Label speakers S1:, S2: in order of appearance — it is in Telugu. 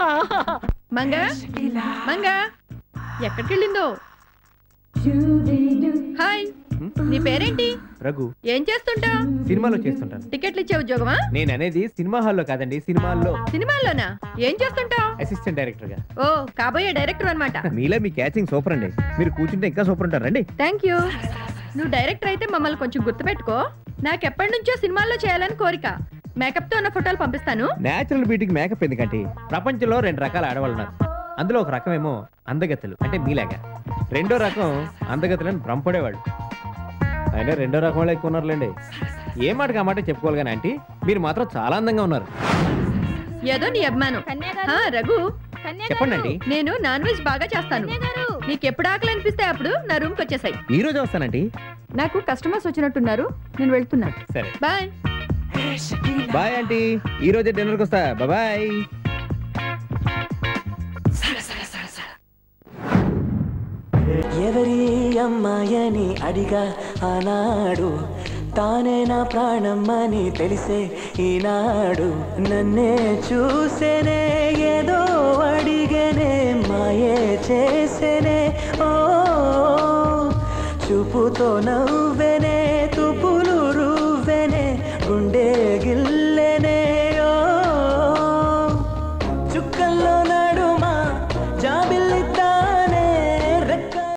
S1: మంగ మంగ ఎక్కడికి వెళ్ళిందో హాయ్ నీ పేరేంటి
S2: రఘు
S1: ఏం చేస్తుంటా
S2: సినిమాలో చేస్తుంటాను
S1: టికెట్లు ఇచ్చే ఉద్యోగమా
S2: నేను అనేది సినిమా హాల్లో కాదండి సినిమాల్లో
S1: సినిమాల్లోనా ఏం చేస్తుంటావు
S2: అసిస్టెంట్ డైరెక్టర్ గా
S1: ఓ కాబోయే డైరెక్టర్ అన్నమాట
S2: మీలో మీ క్యాచింగ్ సూపర్ అండి మీరు కూర్చుంటే ఇంకా సూపర్ ఉంటారు రండి
S1: థ్యాంక్ యూ నువ్వు డైరెక్టర్ అయితే మమ్మల్ని కొంచెం గుర్తుపెట్టుకో నాకు ఎప్పటి నుంచో సినిమాల్లో చేయాలని కోరిక మేకప్ తో ఉన్న ఫోటోలు పంపిస్తాను
S2: నేచురల్ బ్యూటీకి మేకప్ ఎందుకంటే ప్రపంచంలో రెండు రకాల ఆడవాళ్ళు ఉన్నారు అందులో ఒక రకమేమో అందగత్తెలు అంటే మీలాగా రెండో రకం అందగత్తెలను భ్రమపడేవాళ్ళు అయినా రెండో రకం వాళ్ళు ఎక్కువ ఉన్నారులేండి ఏ మాటకి ఆ మాట చెప్పుకోవాలి కానీ ఆంటీ మీరు మాత్రం చాలా అందంగా ఉన్నారు
S1: ఏదో నీ అభిమానం ఆ, రఘు
S2: చెప్పండి అండి
S1: నేను నాన్ వెజ్ బాగా చేస్తాను నీకు ఎప్పుడు ఆకలి అనిపిస్తే అప్పుడు నా రూమ్కి వచ్చేసాయి
S2: ఈ రోజు వస్తానండి
S1: నాకు కస్టమర్స్ వచ్చినట్టున్నారు నేను వెళ్తున్నా
S2: సరే
S1: బాయ్
S2: బాయ్ ఆంటీ ఈ రోజే డిన్నర్కి వస్తా బాయ్
S3: ఎవరి అమ్మాయని అడిగా ఆనాడు తానే నా ప్రాణమ్మని తెలిసే ఈనాడు నన్నే చూసేనే ఏదో అడిగనే మాయే చేసేనే ఓ చూపుతో నవ్వెనే తుపులు రువ్వెనే గుండె గిల్లే